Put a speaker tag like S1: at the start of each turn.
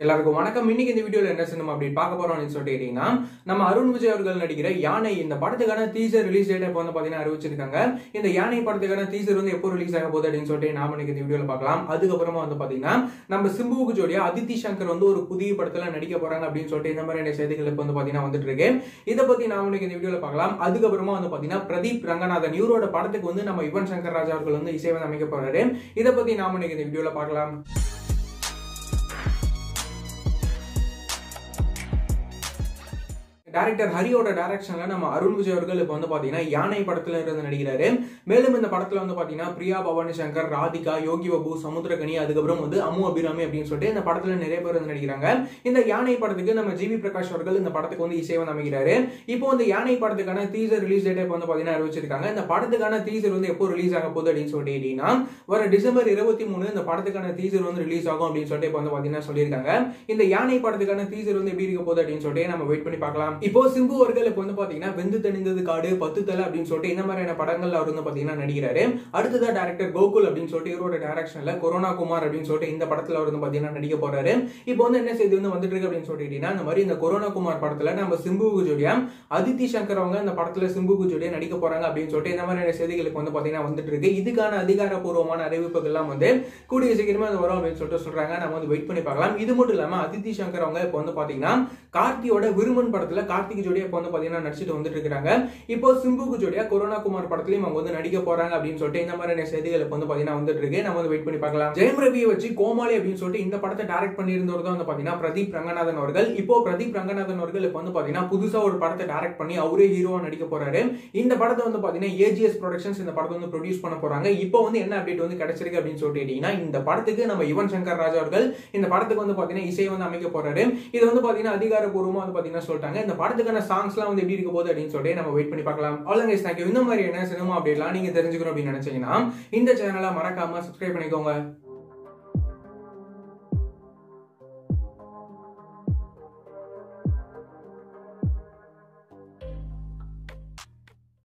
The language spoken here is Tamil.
S1: எல்லாருக்கும் வணக்கம் இன்னைக்கு இந்த வீடியோல என்ன சினிமா அப்படி பார்க்க போறோம்னு சொல்லிட்டு கேட்டீங்கன்னா நம்ம அருண் விஜய் அவர்கள் நடிக்கிற யானை இந்த படத்துக்கான டீசர் ரிலீஸ் டேட் இப்போ வந்து பாத்தீங்கன்னா அறிவிச்சிருக்காங்க இந்த யானை படத்துக்கான டீசர் வந்து எப்போ ரிலீஸ் ஆக போகுது அப்படின்னு சொல்லிட்டு நாம இன்னைக்கு இந்த வீடியோல பார்க்கலாம் அதுக்கப்புறமா வந்து பாத்தீங்கன்னா நம்ம சிம்புவுக்கு ஜோடியா அதித்தி சங்கர் வந்து ஒரு புதிய படத்துல நடிக்க போறாங்க அப்படின்னு சொல்லிட்டு இந்த மாதிரியான செய்திகள் இப்போ வந்து பாத்தீங்கன்னா வந்துட்டு இருக்கு இதை பத்தி நாம இன்னைக்கு இந்த வீடியோல பார்க்கலாம் அதுக்கப்புறமா வந்து பாத்தீங்கன்னா பிரதீப் ரங்கநாதன் இவரோட படத்துக்கு வந்து நம்ம யுவன் சங்கர் ராஜா அவர்கள் வந்து இசை வந்து அமைக்க போறாரு இதை பத்தி நாம இன்னைக்கு இந்த வீடியோல பார்க்கலாம் டேரக்டர் ஹரியோட டைரக்ஷன்ல நம்ம அருண் விஜய் அவர்கள் இப்போ வந்து பாத்தீங்கன்னா யானை படத்துல இருந்து நடிக்கிறாரு மேலும் இந்த படத்துல வந்து பாத்தீங்கன்னா பிரியா பவானி சங்கர் ராதிகா யோகி பாபு சமுத்திரகனி அதுக்கப்புறம் வந்து அம்மு அபிராமி அப்படின்னு சொல்லிட்டு இந்த படத்துல நிறைய பேர் வந்து நடிக்கிறாங்க இந்த யானை படத்துக்கு நம்ம ஜிவி பிரகாஷ் அவர்கள் இந்த படத்துக்கு வந்து இசை வந்து அமைக்கிறாரு இப்போ வந்து யானை படத்துக்கான டீசர் ரிலீஸ் டேட் இப்போ வந்து பாத்தீங்கன்னா அறிவிச்சிருக்காங்க இந்த படத்துக்கான டீசர் வந்து எப்போ ரிலீஸ் ஆக போகுது அப்படின்னு சொல்லிட்டு கேட்டீங்கன்னா வர டிசம்பர் இருபத்தி மூணு இந்த படத்துக்கான டீசர் வந்து ரிலீஸ் ஆகும் அப்படின்னு சொல்லிட்டு இப்போ வந்து பாத்தீங்கன்னா சொல்லியிருக்காங்க இந்த யானை படத்துக்கான டீசர் வந்து எப்படி இருக்க போகுது அப்படின்னு சொல்லிட்டு நம்ம வெயிட் பண்ணி பார்க்கலாம் இப்போ சிம்பு அவர்கள் இப்போ வந்து பாத்தீங்கன்னா வெந்து தணிந்தது காடு பத்து தலை அப்படின்னு சொல்லிட்டு இந்த மாதிரியான படங்கள்ல அவர் வந்து பாத்தீங்கன்னா நடிக்கிறாரு அடுத்ததா டேரக்டர் கோகுல் அப்படின்னு சொல்லிட்டு இவரோட டைரக்ஷன்ல கொரோனா குமார் அப்படின்னு சொல்லிட்டு இந்த படத்துல அவர் வந்து பாத்தீங்கன்னா நடிக்க போறாரு இப்போ வந்து என்ன செய்தி வந்து வந்துட்டு இருக்கு அப்படின்னு சொல்லிட்டீங்கன்னா இந்த மாதிரி இந்த கொரோனா குமார் படத்துல நம்ம சிம்புவுக்கு ஜோடியா அதித்தி சங்கர் அவங்க இந்த படத்துல சிம்புவுக்கு ஜோடியா நடிக்க போறாங்க அப்படின்னு சொல்லிட்டு இந்த மாதிரியான செய்திகளுக்கு வந்து பாத்தீங்கன்னா வந்துட்டு இருக்கு இதுக்கான அதிகாரப்பூர்வமான அறிவிப்புகள்லாம் வந்து கூடிய சீக்கிரமா அது வரும் அப்படின்னு சொல்லிட்டு சொல்றாங்க நம்ம வந்து வெயிட் பண்ணி பார்க்கலாம் இது மட்டும் இல்லாம அதித்தி சங்கர் அவங்க இப்போ வந்து பாத்தீங்கன்னா கார்த்தியோட விருமன் படத்துல கார்த்திக் ஜோடியா இப்போ வந்து பாத்தீங்கன்னா நடிச்சிட்டு வந்துட்டு இருக்காங்க இப்போ சிம்புக்கு ஜோடியா கொரோனா குமார் படத்துலயும் அவங்க வந்து நடிக்க போறாங்க அப்படின்னு சொல்லிட்டு இந்த மாதிரியான செய்திகள் இப்போ வந்து பாத்தீங்கன்னா வந்துட்டு இருக்கு நம்ம வந்து வெயிட் பண்ணி பார்க்கலாம் ஜெயம் ரவியை வச்சு கோமாளி அப்படின்னு சொல்லிட்டு இந்த படத்தை டைரக்ட் பண்ணியிருந்தவர் தான் வந்து பாத்தீங்கன்னா பிரதீப் ரங்கநாதன் அவர்கள் இப்போ பிரதீப் ரங்கநாதன் அவர்கள் இப்போ வந்து பாத்தீங்கன்னா புதுசா ஒரு படத்தை டைரக்ட் பண்ணி அவரே ஹீரோவா நடிக்க போறாரு இந்த படத்தை வந்து பாத்தீங்கன்னா ஏஜிஎஸ் ப்ரொடக்ஷன்ஸ் இந்த படத்தை வந்து ப்ரொடியூஸ் பண்ண போறாங்க இப்போ வந்து என்ன அப்டேட் வந்து கிடைச்சிருக்கு அப்படின்னு சொல்லிட்டு கேட்டீங்கன்னா இந்த படத்துக்கு நம்ம யுவன் சங்கர் ராஜா அவர்கள் இந்த படத்துக்கு வந்து பாத்தீங்கன்னா இசை வந்து அமைக்க போறாரு இது வந்து பாத்தீங்கன்னா அதிகாரப்பூர்வமா வந்து பாத்தீங்கன்னா சொல்லிட்டாங்க இந்த படத்துக்கான சாங்ஸ்லாம் வந்து எப்படி இருக்க போகுது அப்படின்னு சொல்லிட்டு நம்ம வெயிட் பண்ணி பார்க்கலாம் அவ்வளோ தேங்க்யூ இந்த மாதிரி என்ன சினிமா அப்டேட்லாம் நீங்க தெரிஞ்சுக்கணும் அப்படின்னு நினைச்சீங்கன்னா இந்த சேனலை மறக்காம சப்ஸ்கிரைப் பண்ணிக்கோங்க